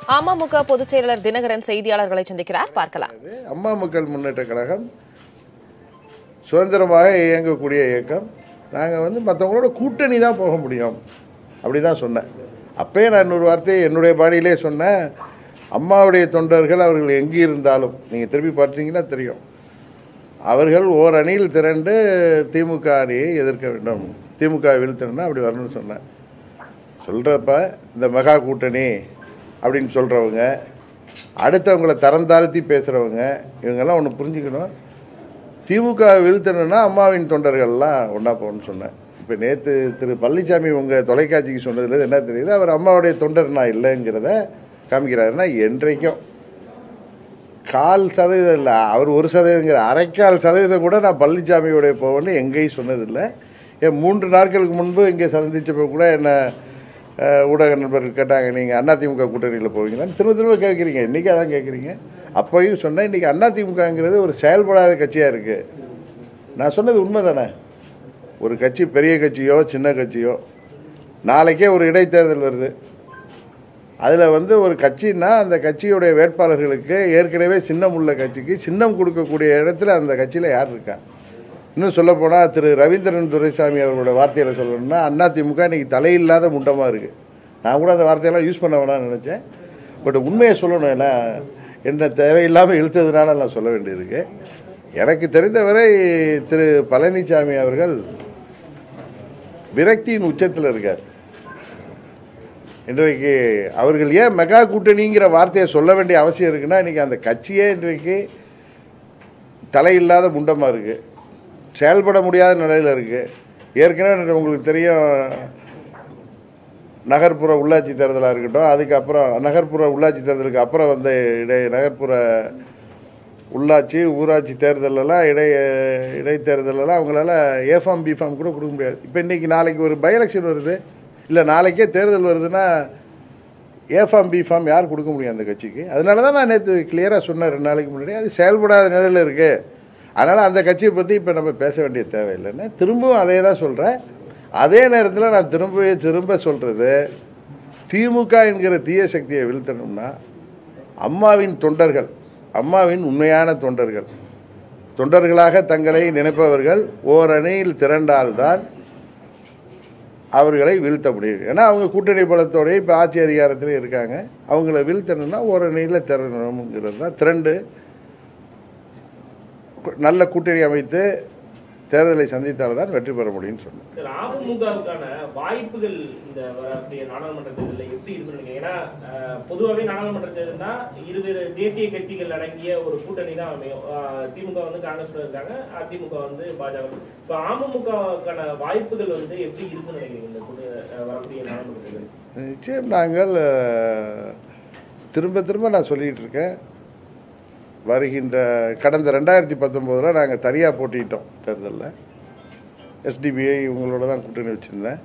அமமுக பொதுச் செயலாளர் தினகரன் செய்தியாளர்களை சந்திக்கிறார் பார்க்கலாம் அம்மா மக்கள் முன்னேற்ற கழகம் சுதந்திரமாக இயங்கக்கூடிய இயக்கம் நாங்கள் வந்து மற்றவங்களோட கூட்டணி தான் போக முடியும் அப்படி தான் சொன்னேன் அப்பயே நான் இன்னொரு வார்த்தையை என்னுடைய பாணியிலே சொன்னேன் அம்மாவுடைய தொண்டர்கள் அவர்கள் எங்கே இருந்தாலும் நீங்கள் திருப்பி பார்த்தீங்கன்னா தெரியும் அவர்கள் ஓர் அணியில் திரண்டு திமுக அணியை எதிர்க்க வேண்டும் திமுக வீழ்த்தணும்னா அப்படி வரணும்னு சொன்னேன் சொல்கிறப்ப இந்த மெகா கூட்டணி அப்படின்னு சொல்கிறவங்க அடுத்தவங்களை தரம் தாழ்த்தி பேசுகிறவங்க இவங்கெல்லாம் ஒன்று புரிஞ்சுக்கணும் திமுக வீழ்த்தணும்னா அம்மாவின் தொண்டர்கள்லாம் ஒன்றா போகணும்னு சொன்னேன் இப்போ நேற்று திரு பழனிசாமி உங்கள் தொலைக்காட்சிக்கு சொன்னதுல என்ன தெரியுது அவர் அம்மாவுடைய தொண்டர் நான் இல்லைங்கிறத காமிக்கிறாருன்னா என்றைக்கும் கால் சதவீதம் இல்லை அவர் ஒரு சதவீதங்கிற அரைக்கால் சதவீதம் கூட நான் பழனிசாமியோடைய போவேன்னு எங்கேயும் சொன்னதில்லை ஏன் மூன்று நாட்களுக்கு முன்பு இங்கே சந்திச்சப்போ கூட என்ன அஹ், ஊடக நண்பர்கள் கேட்டாங்க நீங்கள் அதிமுக கூட்டணியில் போவீங்களான்னு திரும்ப திரும்ப கேட்குறீங்க இன்றைக்கி அதான் கேட்குறீங்க அப்போயும் சொன்னேன் இன்றைக்கி அதிமுகங்கிறது ஒரு செயல்படாத கட்சியாக இருக்குது நான் சொன்னது உண்மை தானே ஒரு கட்சி பெரிய கட்சியோ சின்ன கட்சியோ நாளைக்கே ஒரு இடைத்தேர்தல் வருது அதில் வந்து ஒரு கட்சின்னா அந்த கட்சியுடைய வேட்பாளர்களுக்கு ஏற்கனவே சின்னம் உள்ள கட்சிக்கு சின்னம் கொடுக்கக்கூடிய இடத்துல அந்த கட்சியில் யார் இருக்கா இன்னும் சொல்ல போனால் திரு ரவீந்திரன் துரைசாமி அவர்களோட வார்த்தையில் சொல்லணும்னா அதிமுக இன்னைக்கு தலையில்லாத முண்டமாக இருக்குது நான் கூட அந்த வார்த்தையெல்லாம் யூஸ் பண்ண வேணாம்னு நினச்சேன் பட் உண்மையை சொல்லணும் ஏன்னா என்ன தேவையில்லாமல் இழுத்ததுனால நான் சொல்ல வேண்டியிருக்கு எனக்கு தெரிந்தவரை திரு பழனிசாமி அவர்கள் விரக்தியின் உச்சத்தில் இருக்கார் இன்றைக்கு அவர்கள் ஏன் மெகா கூட்டணிங்கிற வார்த்தையை சொல்ல வேண்டிய அவசியம் இருக்குன்னா இன்னைக்கு அந்த கட்சியே இன்றைக்கு தலையில்லாத முண்டமாக இருக்கு செயல்பட முடியாத நிலையில் இருக்கு ஏற்கனவே உங்களுக்கு தெரியும் நகர்ப்புற உள்ளாட்சி தேர்தலாக இருக்கட்டும் அதுக்கப்புறம் நகர்ப்புற உள்ளாட்சி தேர்தலுக்கு அப்புறம் வந்த இடை நகர்ப்புற உள்ளாட்சி ஊராட்சி தேர்தலெல்லாம் இடை இடைத்தேர்தலெல்லாம் அவங்களால ஏஃபார்ம் பிஃபார்ம் கூட கொடுக்க முடியாது இப்போ இன்னைக்கு நாளைக்கு ஒரு பை எலெக்ஷன் வருது இல்லை நாளைக்கே தேர்தல் வருதுன்னா ஏஃபார்ம் பிஃபார்ம் யார் கொடுக்க முடியும் அந்த கட்சிக்கு அதனால தான் நான் நேற்று கிளியராக சொன்னேன் ரெண்டு நாளைக்கு முன்னாடி அது செயல்படாத நிலையில் இருக்குது அதனால் அந்த கட்சியை பற்றி இப்போ நம்ம பேச வேண்டிய தேவையில்லைன்னு திரும்பவும் அதே தான் சொல்கிறேன் அதே நேரத்தில் நான் திரும்ப திரும்ப சொல்கிறது திமுக என்கிற தீய சக்தியை வீழ்த்தணும்னா அம்மாவின் தொண்டர்கள் அம்மாவின் உண்மையான தொண்டர்கள் தொண்டர்களாக தங்களை நினைப்பவர்கள் ஓரணியில் திரண்டால்தான் அவர்களை வீழ்த்த முடியும் ஏன்னா அவங்க கூட்டணி பலத்தோடய இப்போ ஆட்சி அதிகாரத்தில் இருக்காங்க அவங்கள வீழ்த்தணும்னா ஓரணியில் திரண்டணுங்கிறது தான் திரண்டு நல்ல கூட்டணி அமைத்து தேர்தலை சந்தித்தால் தான் வெற்றி பெற முடியும்னு சொன்னேன் சார், அமமுகவுக்கான வாய்ப்புகள் இந்த வரக்கூடிய நாடாளுமன்ற தேர்தலில் எப்படி இருக்குன்னு நினைக்கிறீங்க? ஏன்னா அஹ், பொதுவாவே நாடாளுமன்ற தேர்தல்னா இருவேறு தேசிய கட்சிகள் அடங்கிய ஒரு கூட்டணி தான் அமையும் அஹ், திமுக வந்து காங்கிரஸ் இருக்காங்க அதிமுக வந்து பாஜக இப்ப அமமுகவுக்கான வாய்ப்புகள் வந்து எப்படி இருக்குன்னு நினைக்கிறீங்க இந்த கூட்ட- அஹ், வரக்கூடிய நாடாளுமன்ற தேர்தல் நிச்சயம் நாங்கள் அஹ், திரும்ப திரும்ப நான் சொல்லிகிட்டு இருக்கேன் வருகின்ற கடந்த ரெண்டாயிரத்தி பத்தொம்போதில் நாங்கள் தனியாக போட்டிட்டோம் தேர்தலில் எஸ்டிபிஐ இவங்களோட தான் கூட்டணி வச்சுருந்தேன்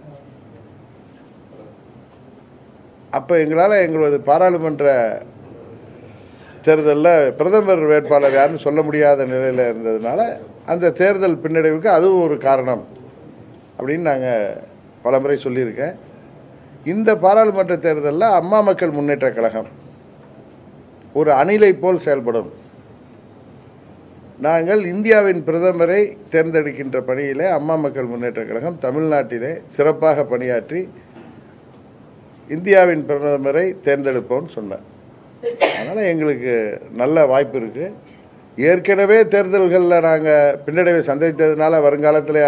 அப்போ எங்களால் எங்களது பாராளுமன்ற தேர்தலில் பிரதமர் வேட்பாளர் யாருன்னு சொல்ல முடியாத நிலையில் இருந்ததுனால அந்த தேர்தல் பின்னடைவுக்கு அதுவும் ஒரு காரணம் அப்படின்னு நாங்கள் பலமுறை சொல்லியிருக்கேன் இந்த பாராளுமன்ற தேர்தலில் அம்மா மக்கள் முன்னேற்ற கழகம் ஒரு அணிலை போல் செயல்படும் நாங்கள் இந்தியாவின் பிரதமரை தேர்ந்தெடுக்கின்ற பணியிலே அம்மா மக்கள் முன்னேற்ற கழகம் தமிழ்நாட்டிலே சிறப்பாக பணியாற்றி இந்தியாவின் பிரதமரை தேர்ந்தெடுப்போம்னு சொன்னேன் அதனால் எங்களுக்கு நல்ல வாய்ப்பு இருக்கு ஏற்கனவே தேர்தல்களில் நாங்கள் பின்னடைவை சந்தித்ததுனால வருங்காலத்தில்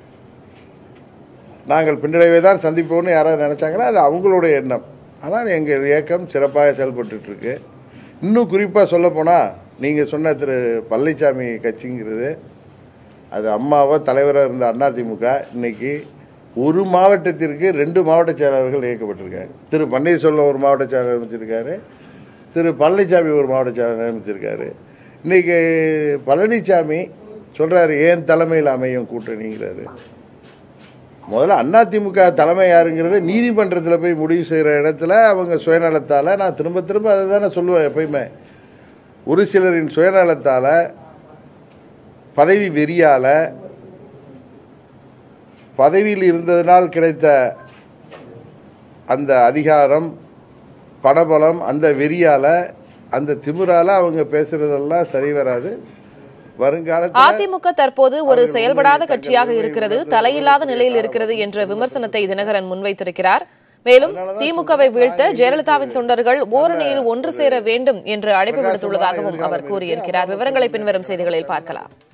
நாங்கள் பின்னடைவை தான் சந்திப்போம்னு யாராவது நினைச்சாங்கன்னா அது அவங்களுடைய எண்ணம் ஆனால் எங்கள் இயக்கம் சிறப்பாக செயல்பட்டுட்டு இருக்கு இன்னும் குறிப்பாக சொல்ல போனால் நீங்கள் சொன்ன திரு பழனிசாமி கட்சிங்கிறது அது அம்மாவோ தலைவராக இருந்த அதிமுக இன்னைக்கு ஒரு மாவட்டத்திற்கு ரெண்டு மாவட்ட செயலாளர்கள் இயக்கப்பட்டிருக்காங்க திரு பன்னீர்செல்வம் ஒரு மாவட்ட செயலாளர் நியமிச்சிருக்காரு திரு பழனிசாமி ஒரு மாவட்ட செயலாளர் நியமிச்சிருக்காரு இன்னைக்கு பழனிசாமி சொல்றாரு ஏன் தலைமையில் அமையும் கூட்டணிங்கிறாரு முதல்ல அதிமுக தலைமை யாருங்கிறத நீதிமன்றத்தில் போய் முடிவு செய்கிற இடத்துல அவங்க சுயநலத்தால் நான் திரும்ப திரும்ப அதை தானே சொல்லுவேன் எப்பயுமே ஒரு சிலரின் சுயநலத்தால் பதவி வெறியால் பதவியில் இருந்ததனால் கிடைத்த அந்த அதிகாரம் பணபலம் அந்த வெறியால அந்த திமிரால அவங்க பேசுறதெல்லாம் சரி வராது வருங்காலத்தில் அதிமுக தற்போது ஒரு செயல்படாத கட்சியாக இருக்கிறது தலையில்லாத நிலையில் இருக்கிறது என்ற விமர்சனத்தை தினகரன் முன்வைத்திருக்கிறார் மேலும் திமுகவை வீழ்த்த ஜெயலலிதாவின் தொண்டர்கள் ஓரணியில் ஒன்று சேர வேண்டும் என்று அழைப்பு விடுத்துள்ளதாகவும் அவர் கூறியிருக்கிறார் விவரங்களை பின்வரும் செய்திகளில் பார்க்கலாம்